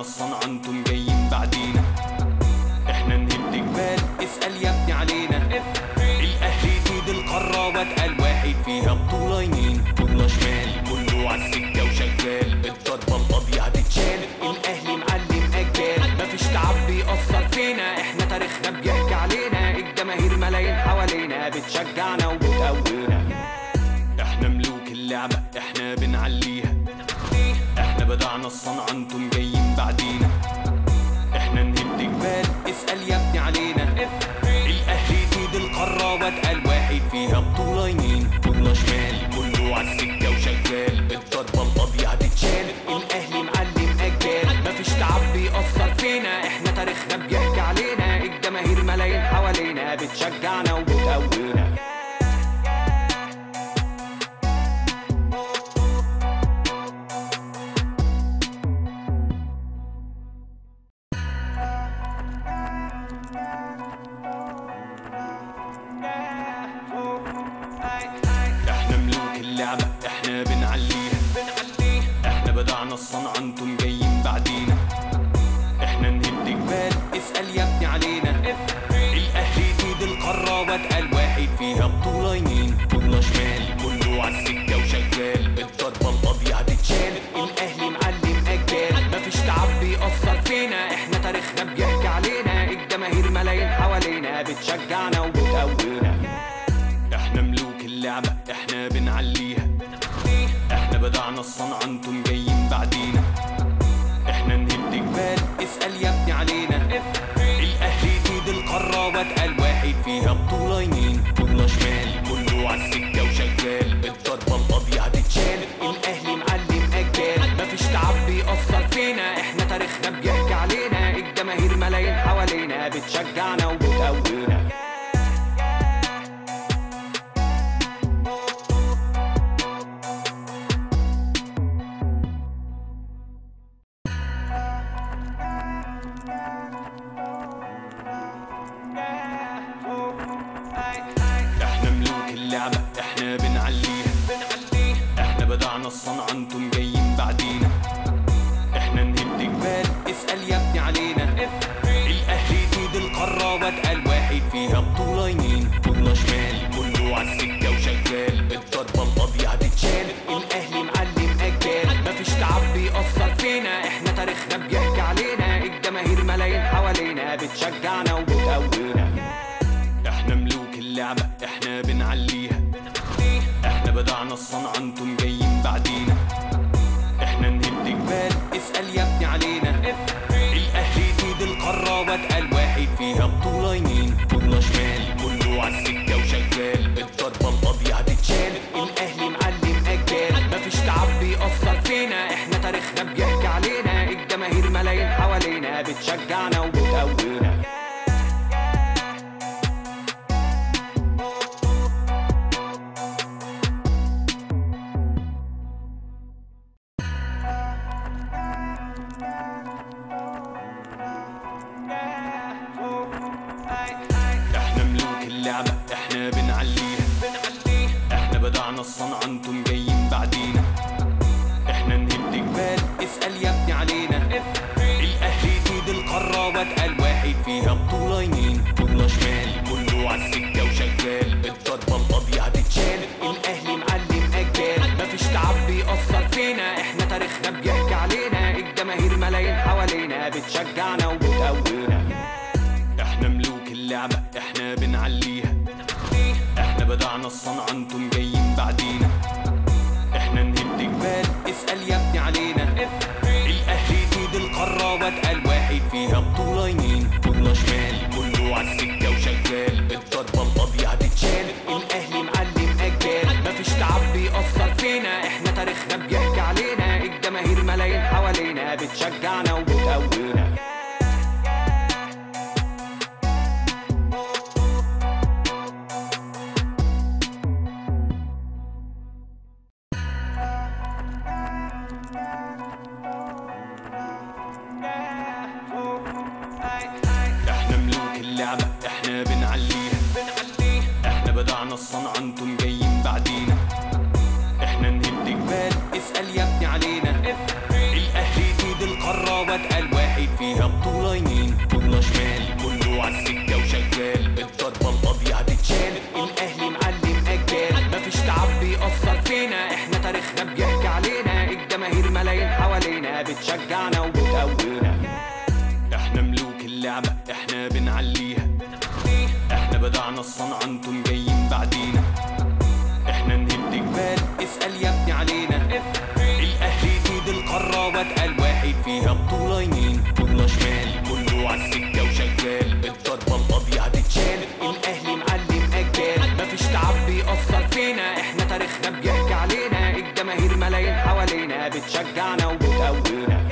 الصنعة انتم جايين بعدينا احنا نهد جبال اسأل يا ابني علينا الاهلي يفيد القارة واتقل واحد فيها بطولة يمين بطولة شمال كله عالسكة وشغال الضربة القاضية هتتشال الاهلي معلم اجيال مفيش تعب بيأثر فينا احنا تاريخنا بيحكي علينا الجماهير ملايين حوالينا بتشجعنا وبتقوينا احنا ملوك اللعبة احنا بنعليها احنا بدعنا الصنعة انتم جايين بعدينا احنا نهد جبال اسأل يا ابني علينا الاهلي يفيد القارة واتقل واحد فيها بطولة يمين بطولة شمال كله عالسكة وشغال الضربة القاضية هتتشال الاهلي معلم اجيال مفيش تعب بيأثر فينا احنا تاريخنا بيحكي علينا الجماهير ملايين حوالينا بتشجعنا وبتقوينا احنا ملوك اللعبة احنا بنعليها احنا بدعنا الصنعة انتم جايين بعدينا احنا نهد جبال اسأل يا ابني علينا الاهلي يفيد القارة واتقل واحد فيها بطولة يمين بطولة شمال كله عالسكة وشغال الضربة القاضية هتتشال الاهلي معلم اجيال مفيش تعب بيأثر فينا احنا تاريخنا بيحكي علينا الجماهير ملايين حوالينا بتشجعنا وبتقوينا احنا ملوك اللعبة احنا بنعليها احنا بدعنا الصنعة انتم جايين بعدينا احنا نهد جبال اسأل يا ابني علينا الاهلي يفيد القارة واتقل واحد فيها بطولة يمين بطولة شمال كله عالسكة وشغال الضربة القاضية هتتشال الاهلي معلم اجيال مفيش تعب بيأثر فينا احنا تاريخنا بيحكي علينا الجماهير ملايين حوالينا بتشجعنا وبتقوينا احنا ملوك اللعبة احنا بنعليها احنا بدعنا الصنعة انتم جايين بعدينا احنا نهد جبال اسأل يا ابني علينا الاهلي يفيد القارة واتقل واحد فيها بطولة يمين بطولة شمال كله عالسكة وشغال الضربة القاضية هتتشال الاهلي معلم اجيال مفيش تعب بيأثر فينا احنا تاريخنا بيحكي علينا الجماهير ملايين حوالينا بتشجعنا وبتقوينا احنا ملوك اللعبة احنا بنعليها احنا بدعنا الصنعة انتم جايين بعدينا احنا نهد جبال اسأل يا ابني علينا الاهلي يفيد القارة واتقل واحد فيها بطولة يمين بطولة شمال كله عالسكة وشغال الضربة القاضية هتتشال الاهلي معلم اجيال مفيش تعب بيأثر فينا احنا تاريخنا بيحكي علينا الجماهير ملايين حوالينا بتشجعنا وبتقوينا احنا ملوك اللعبة احنا بنعليها احنا بدعنا الصنعة انتم جايين بعدينا احنا نهد جبال اسأل يا ابني علينا الاهلي يفيد القارة واتقل واحد فيها بطولة يمين بطولة شمال كله عالسكة وشغال الضربة القاضية هتتشال الاهلي معلم اجيال مفيش تعب بيأثر فينا احنا تاريخنا بيحكي علينا الجماهير ملايين حوالينا بتشجعنا وبتقوينا احنا ملوك اللعبة احنا بنعليها احنا بدعنا الصنعة انتم جايين بعدينا احنا نهد جبال اسأل يا ابني علينا الاهلي يفيد القارة واتقل واحد فيها بطولة يمين بطولة شمال كله عالسكة وشغال الضربة القاضية هتتشال الاهلي معلم اجيال مفيش تعب بيأثر فينا احنا تاريخنا بيحكي علينا الجماهير ملايين حوالينا بتشجعنا وبتقوينا احنا ملوك اللعبة احنا بنعليها احنا بدعنا الصنعة انتم جايين بعدينا احنا نهد جبال اسأل يا ابني علينا الاهلي يفيد القارة واتقل واحد احنا بنعليها احنا بدعنا الصنعة انتم جايين بعدينا احنا نهد جبال اسأل يا ابني علينا الاهلي يفيد القارة واتقل واحد فيها بطولة يمين بطولة شمال كله عالسكة وشغال الضربة القاضية هتتشال الاهلي معلم اجيال مفيش تعب بيأثر فينا احنا تاريخنا بيحكي علينا الجماهير ملايين حوالينا بتشجعنا وبتقوينا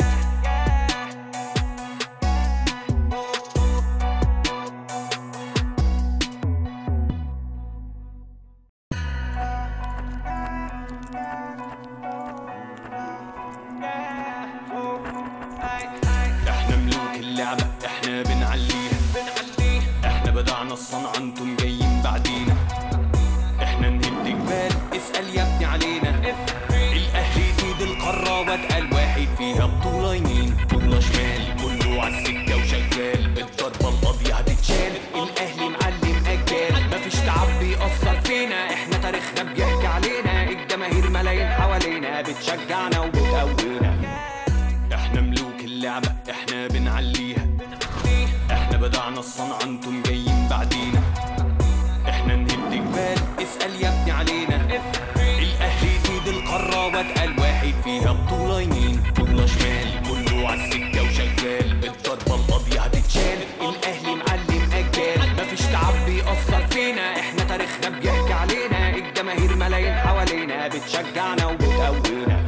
احنا ملوك اللعبة احنا بنعليها احنا بدعنا الصنعة انتم جايين بعدينا احنا نهد جبال اسأل يا ابني علينا الاهلي يفيد القارة واتقل واحد فيها بطولة يمين بطولة شمال كله عالسكة وشغال الضربة القاضية هتتشال الاهلي معلم اجيال مفيش تعب بيأثر فينا احنا تاريخنا بيحكي علينا الجماهير ملايين حوالينا بتشجعنا وبتقوينا احنا ملوك اللعبة احنا بنعليها احنا بدعنا الصنعة انتم جايين بعدينا احنا نهد جبال اسأل يا ابني علينا الاهلي يفيد القارة واتقل واحد فيها بطولة يمين بطولة شمال كله عالسكة وشغال الضربة القاضية هتتشال الاهلي معلم اجيال مفيش تعب بيأثر فينا احنا تاريخنا بيحكي علينا الجماهير ملايين حوالينا بتشجعنا وبتقوينا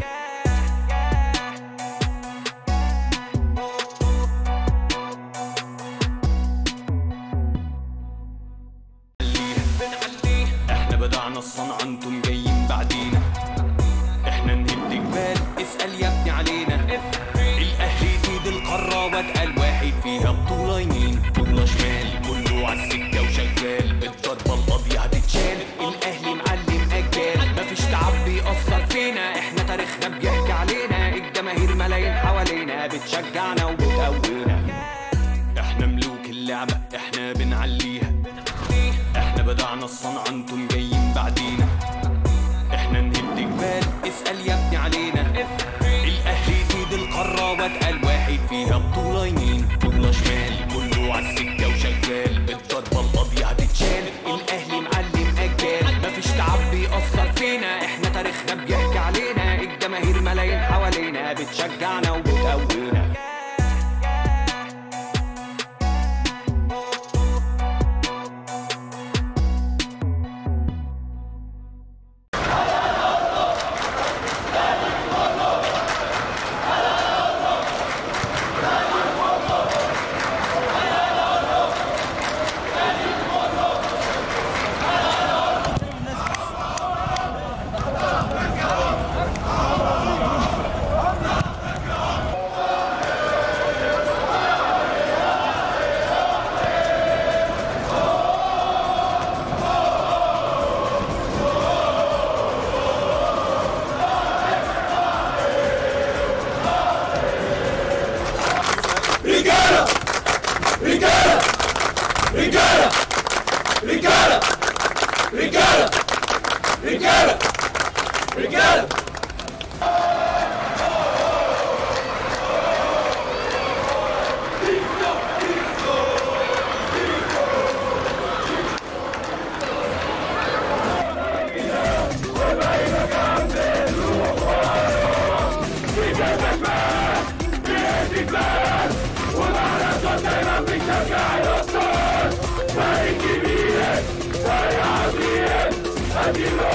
احنا بدعنا الصنعة انتم جايين بعدينا احنا نهد جبال اسأل يا ابني علينا الاهلي يفيد القارة واتقل واحد فيها بطولة يمين بطولة شمال كله عالسكة وشغال الضربة القاضية هتتشال الاهلي معلم اجيال مفيش تعب بيأثر فينا احنا تاريخنا بيحكي علينا الجماهير ملايين حوالينا بتشجعنا وبتقوينا احنا ملوك اللعبة احنا بنعليها احنا بدعنا الصنعة انتم جايين بعدينا احنا نهد جبال اسأل يا ابني علينا الاهلي يفيد القارة واتقل واحد فيها بطولة يمين بطولة شمال كله عالسكة وشغال الضربة القاضية هتتشال الاهلي معلم اجيال مفيش تعب بيأثر فينا احنا تاريخنا بيحكي علينا الجماهير ملايين حوالينا بتشجعنا وبتقوينا رجالة رجالة رجالة رجالة رجالة رجالة رجالة Adiós.